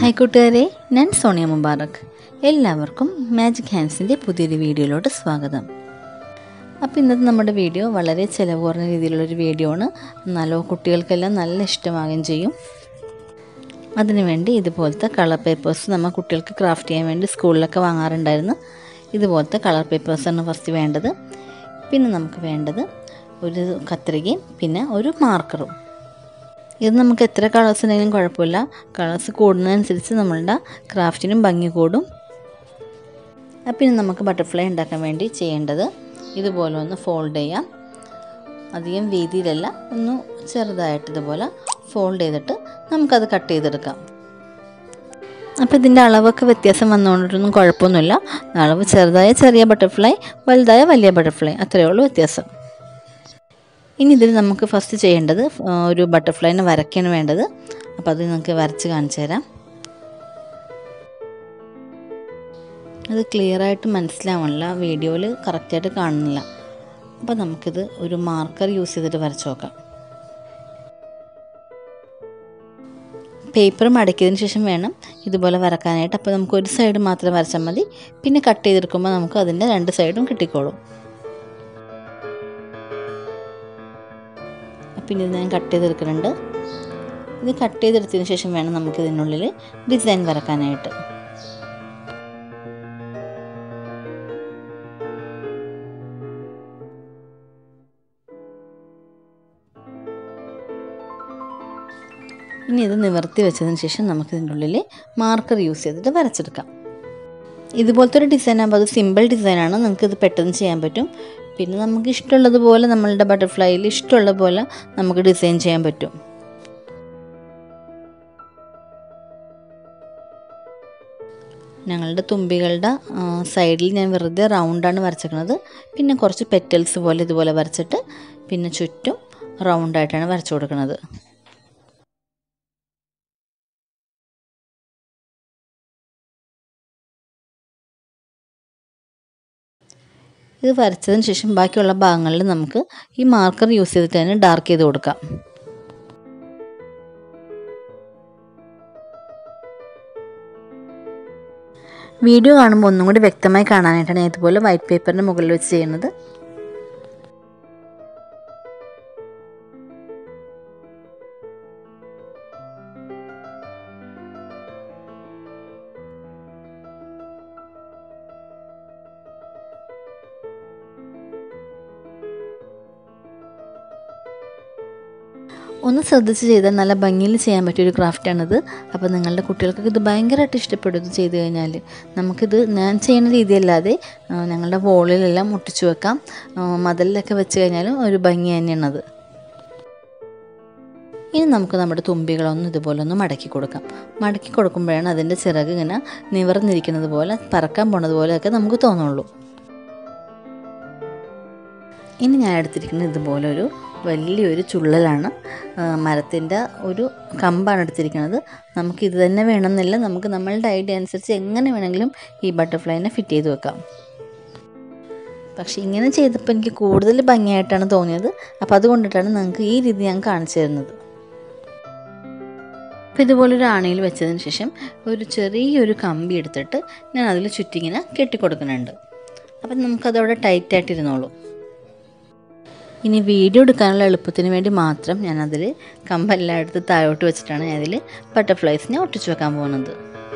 hi കൂട്ടുകാരെ ഞാൻ സോണിയ മുബാറക് എല്ലാവർക്കും മാജിക് ഹാൻഡ്സിൻ്റെ പുതിയൊരു വീഡിയോയിലോട്ട് സ്വാഗതം അപ്പോൾ ഇന്നത്തെ നമ്മുടെ വീഡിയോ വളരെ ചിലവ് കുറഞ്ഞ രീതിയിലുള്ളൊരു വീഡിയോ ആണ് എന്നാലോ കുട്ടികൾക്കെല്ലാം നല്ല ഇഷ്ടമാകുകയും ചെയ്യും അതിനുവേണ്ടി ഇതുപോലത്തെ കളർ പേപ്പേഴ്സ് നമ്മൾ കുട്ടികൾക്ക് ക്രാഫ്റ്റ് ചെയ്യാൻ വേണ്ടി സ്കൂളിലൊക്കെ വാങ്ങാറുണ്ടായിരുന്നു ഇതുപോലത്തെ കളർ പേപ്പേഴ്സാണ് ഫസ്റ്റ് വേണ്ടത് പിന്നെ നമുക്ക് വേണ്ടത് ഒരു കത്രികയും പിന്നെ ഒരു മാർക്കറും ഇത് നമുക്ക് എത്ര കളേഴ്സ് ഉണ്ടെങ്കിലും കുഴപ്പമില്ല കളേഴ്സ് കൂടുന്നതനുസരിച്ച് നമ്മളുടെ ക്രാഫ്റ്റിനും ഭംഗി കൂടും അപ്പം ഇനി നമുക്ക് ബട്ടർഫ്ലൈ ഉണ്ടാക്കാൻ വേണ്ടി ചെയ്യേണ്ടത് ഇതുപോലെ ഒന്ന് ഫോൾഡ് ചെയ്യാം അധികം വീതിയിലല്ല ഒന്ന് ചെറുതായിട്ട് ഇതുപോലെ ഫോൾഡ് ചെയ്തിട്ട് നമുക്കത് കട്ട് ചെയ്തെടുക്കാം അപ്പോൾ ഇതിൻ്റെ അളവൊക്കെ വ്യത്യാസം വന്നുകൊണ്ടൊന്നും കുഴപ്പമൊന്നുമില്ല അളവ് ചെറുതായ ചെറിയ ബട്ടർഫ്ലൈ വലുതായ വലിയ ബട്ടർഫ്ലൈ അത്രയേ ഉള്ളൂ വ്യത്യാസം ഇനി ഇതിൽ നമുക്ക് ഫസ്റ്റ് ചെയ്യേണ്ടത് ഒരു ബട്ടർഫ്ലൈനെ വരയ്ക്കാണ് വേണ്ടത് അപ്പോൾ അത് നമുക്ക് വരച്ച് കാണിച്ചു തരാം അത് ക്ലിയറായിട്ട് മനസ്സിലാവണില്ല വീഡിയോയിൽ കറക്റ്റായിട്ട് കാണുന്നില്ല അപ്പോൾ നമുക്കിത് ഒരു മാർക്കർ യൂസ് ചെയ്തിട്ട് വരച്ച് നോക്കാം പേപ്പർ മടക്കിയതിന് ശേഷം വേണം ഇതുപോലെ വരക്കാനായിട്ട് അപ്പോൾ നമുക്ക് ഒരു സൈഡ് മാത്രം വരച്ചാൽ മതി പിന്നെ കട്ട് ചെയ്തെടുക്കുമ്പോൾ നമുക്ക് അതിൻ്റെ രണ്ട് സൈഡും കിട്ടിക്കോളും പിന്നെ ഇത് ഞാൻ കട്ട് ചെയ്തെടുക്കുന്നുണ്ട് ഇത് കട്ട് ചെയ്തെടുത്തതിന് ശേഷം വേണം നമുക്ക് ഇതിനുള്ളിൽ ഡിസൈൻ വരക്കാനായിട്ട് ഇനി ഇത് നിവർത്തി വെച്ചതിന് ശേഷം നമുക്ക് ഇതിൻ്റെ ഉള്ളിൽ മാർക്കർ യൂസ് ചെയ്തിട്ട് വരച്ചെടുക്കാം ഇതുപോലത്തെ ഒരു ഡിസൈൻ ആകുമ്പോൾ അത് സിമ്പിൾ ഡിസൈനാണ് നിങ്ങൾക്ക് ഇത് പെട്ടെന്ന് ചെയ്യാൻ പറ്റും പിന്നെ നമുക്ക് ഇഷ്ടമുള്ളതുപോലെ നമ്മളുടെ ബട്ടർഫ്ലൈയിൽ ഇഷ്ടമുള്ള പോലെ നമുക്ക് ഡിസൈൻ ചെയ്യാൻ പറ്റും ഞങ്ങളുടെ തുമ്പികളുടെ സൈഡിൽ ഞാൻ വെറുതെ റൗണ്ടാണ് വരച്ചിരിക്കുന്നത് പിന്നെ കുറച്ച് പെറ്റൽസ് പോലെ ഇതുപോലെ വരച്ചിട്ട് പിന്നെ ചുറ്റും റൗണ്ടായിട്ടാണ് വരച്ചു കൊടുക്കുന്നത് ഇത് വരച്ചതിന് ശേഷം ബാക്കിയുള്ള ഭാഗങ്ങളിൽ നമുക്ക് ഈ മാർക്കർ യൂസ് ചെയ്തിട്ട് തന്നെ ഡാർക്ക് ചെയ്ത് കൊടുക്കാം വീഡിയോ കാണുമ്പോൾ ഒന്നും കൂടി വ്യക്തമായി കാണാനായിട്ടാണ് ഞാൻ ഇതുപോലെ വൈറ്റ് പേപ്പറിൻ്റെ മുകളിൽ വെച്ച് ചെയ്യുന്നത് ഒന്ന് ശ്രദ്ധിച്ച് ചെയ്താൽ നല്ല ഭംഗിയിൽ ചെയ്യാൻ പറ്റിയൊരു ക്രാഫ്റ്റാണിത് അപ്പോൾ നിങ്ങളുടെ കുട്ടികൾക്കൊക്കെ ഇത് ഭയങ്കരമായിട്ട് ഇഷ്ടപ്പെടും ഇത് ചെയ്ത് കഴിഞ്ഞാൽ നമുക്കിത് ഞാൻ ചെയ്യുന്ന രീതിയല്ലാതെ ഞങ്ങളുടെ വോളിലെല്ലാം ഒട്ടിച്ചു വെക്കാം മതിലിലൊക്കെ വെച്ച് കഴിഞ്ഞാലും ഒരു ഭംഗി തന്നെയാണത് ഇനി നമുക്ക് നമ്മുടെ തുമ്പികളൊന്ന് ഇതുപോലെ ഒന്ന് മടക്കി കൊടുക്കാം മടക്കി കൊടുക്കുമ്പോഴാണ് അതിൻ്റെ ചിറക് ഇങ്ങനെ നിവർന്നിരിക്കുന്നത് പോലെ പറക്കാൻ പോണത് പോലെയൊക്കെ നമുക്ക് തോന്നുള്ളൂ ഇനി ഞാൻ എടുത്തിരിക്കുന്നത് ഇതുപോലൊരു വലിയൊരു ചുള്ളലാണ് മരത്തിൻ്റെ ഒരു കമ്പാണ് എടുത്തിരിക്കുന്നത് നമുക്ക് ഇത് തന്നെ വേണമെന്നില്ല നമുക്ക് നമ്മളുടെ ഐഡിയ അനുസരിച്ച് എങ്ങനെ വേണമെങ്കിലും ഈ ബട്ടർഫ്ലൈനെ ഫിറ്റ് ചെയ്ത് വെക്കാം പക്ഷേ ഇങ്ങനെ ചെയ്തപ്പോൾ എനിക്ക് കൂടുതൽ ഭംഗിയായിട്ടാണ് തോന്നിയത് അപ്പോൾ അതുകൊണ്ടിട്ടാണ് നിങ്ങൾക്ക് ഈ രീതി ഞാൻ കാണിച്ചു തരുന്നത് അപ്പോൾ ഇതുപോലൊരു ആണയിൽ വെച്ചതിന് ശേഷം ഒരു ചെറിയൊരു കമ്പി എടുത്തിട്ട് ഞാൻ അതിൽ ചുറ്റിങ്ങനെ കെട്ടിക്കൊടുക്കുന്നുണ്ട് അപ്പം നമുക്കതവിടെ ടൈറ്റായിട്ടിരുന്നോളൂ ഇനി വീഡിയോ എടുക്കാനുള്ള എളുപ്പത്തിന് വേണ്ടി മാത്രം ഞാൻ അതിൽ കമ്പെല്ലാം എടുത്ത് താഴോട്ട് വെച്ചിട്ടാണ് ഞാൻ അതിൽ ബട്ടർഫ്ലൈസിനെ ഒട്ടിച്ചു വെക്കാൻ പോകുന്നത്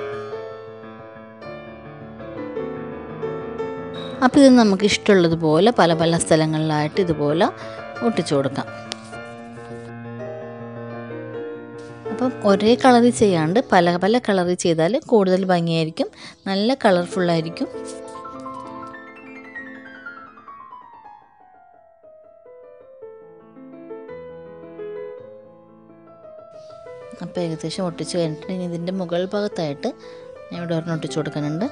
അപ്പോൾ ഇത് നമുക്ക് ഇഷ്ടമുള്ളതുപോലെ പല പല സ്ഥലങ്ങളിലായിട്ട് ഇതുപോലെ ഒട്ടിച്ചു കൊടുക്കാം അപ്പം ഒരേ കളറിൽ ചെയ്യാണ്ട് പല പല കളറിൽ ചെയ്താൽ കൂടുതൽ ഭംഗിയായിരിക്കും നല്ല കളർഫുള്ളായിരിക്കും അപ്പോൾ ഏകദേശം ഒട്ടിച്ച് കഴിഞ്ഞിട്ട് ഇനി ഇതിൻ്റെ മുകൾ ഭാഗത്തായിട്ട് ഞാൻ ഇവിടെ ഒരെണ്ണം ഒട്ടിച്ച് കൊടുക്കുന്നുണ്ട്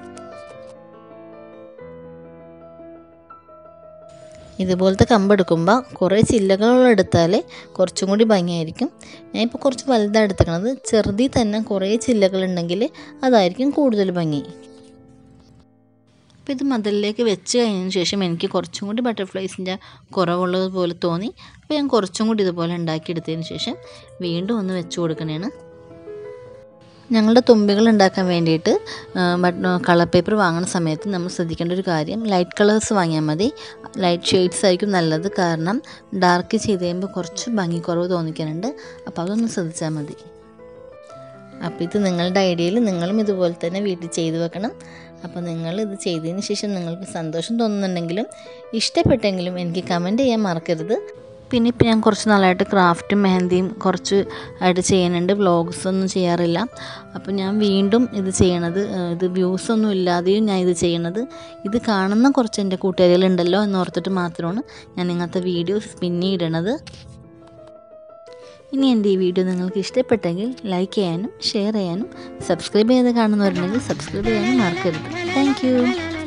ഇതുപോലത്തെ കമ്പെടുക്കുമ്പോൾ കുറേ ചില്ലകളെടുത്താൽ കുറച്ചും കൂടി ഭംഗിയായിരിക്കും ഞാനിപ്പോൾ കുറച്ച് വലുതാണ് എടുത്തേക്കണത് ചെറുതിൽ തന്നെ കുറേ ചില്ലകളുണ്ടെങ്കിൽ അതായിരിക്കും കൂടുതൽ ഭംഗി അപ്പോൾ ഇത് മതിലിലേക്ക് വെച്ച് കഴിഞ്ഞതിന് ശേഷം എനിക്ക് കുറച്ചും കൂടി ബട്ടർഫ്ലൈസിൻ്റെ കുറവുള്ളത് പോലെ തോന്നി അപ്പോൾ ഞാൻ കുറച്ചും കൂടി ഇതുപോലെ ഉണ്ടാക്കിയെടുത്തതിന് ശേഷം വീണ്ടും ഒന്ന് വെച്ച് കൊടുക്കണേണ് ഞങ്ങളുടെ തുമ്പികൾ ഉണ്ടാക്കാൻ വേണ്ടിയിട്ട് കളർ പേപ്പർ വാങ്ങുന്ന സമയത്ത് നമ്മൾ ശ്രദ്ധിക്കേണ്ട ഒരു കാര്യം ലൈറ്റ് കളേഴ്സ് വാങ്ങിയാൽ മതി ലൈറ്റ് ഷെയ്ഡ്സ് ആയിരിക്കും നല്ലത് കാരണം ഡാർക്ക് ചെയ്ത് കഴിയുമ്പോൾ കുറച്ച് ഭംഗിക്കുറവ് തോന്നിക്കാനുണ്ട് അപ്പോൾ അതൊന്ന് ശ്രദ്ധിച്ചാൽ മതി അപ്പോൾ ഇത് നിങ്ങളുടെ ഐഡിയയിൽ നിങ്ങളും ഇതുപോലെ തന്നെ വീട്ടിൽ ചെയ്തു വെക്കണം അപ്പോൾ നിങ്ങൾ ഇത് ചെയ്തതിന് ശേഷം നിങ്ങൾക്ക് സന്തോഷം തോന്നുന്നുണ്ടെങ്കിലും ഇഷ്ടപ്പെട്ടെങ്കിലും എനിക്ക് കമൻറ്റ് ചെയ്യാൻ മറക്കരുത് പിന്നെ ഇപ്പോൾ ഞാൻ കുറച്ച് നാളായിട്ട് ക്രാഫ്റ്റും മെഹന്തിയും കുറച്ച് ആയിട്ട് ചെയ്യുന്നുണ്ട് വ്ളോഗ്സ് ഒന്നും ചെയ്യാറില്ല അപ്പോൾ ഞാൻ വീണ്ടും ഇത് ചെയ്യണത് ഏഹ് ഇത് വ്യൂസ് ഒന്നും ഇല്ലാതെയും ഞാൻ ഇത് ചെയ്യണത് ഇത് കാണുന്ന കുറച്ച് എൻ്റെ കൂട്ടുകാരികളുണ്ടല്ലോ എന്ന് ഓർത്തിട്ട് മാത്രമാണ് ഞാൻ ഇങ്ങനത്തെ വീഡിയോസ് പിന്നെ ഇടണത് ഇനി എൻ്റെ ഈ വീഡിയോ നിങ്ങൾക്ക് ഇഷ്ടപ്പെട്ടെങ്കിൽ ലൈക്ക് ചെയ്യാനും ഷെയർ ചെയ്യാനും സബ്സ്ക്രൈബ് ചെയ്ത് കാണുന്നവരുണ്ടെങ്കിൽ സബ്സ്ക്രൈബ് ചെയ്യാനും മറക്കരുത് താങ്ക്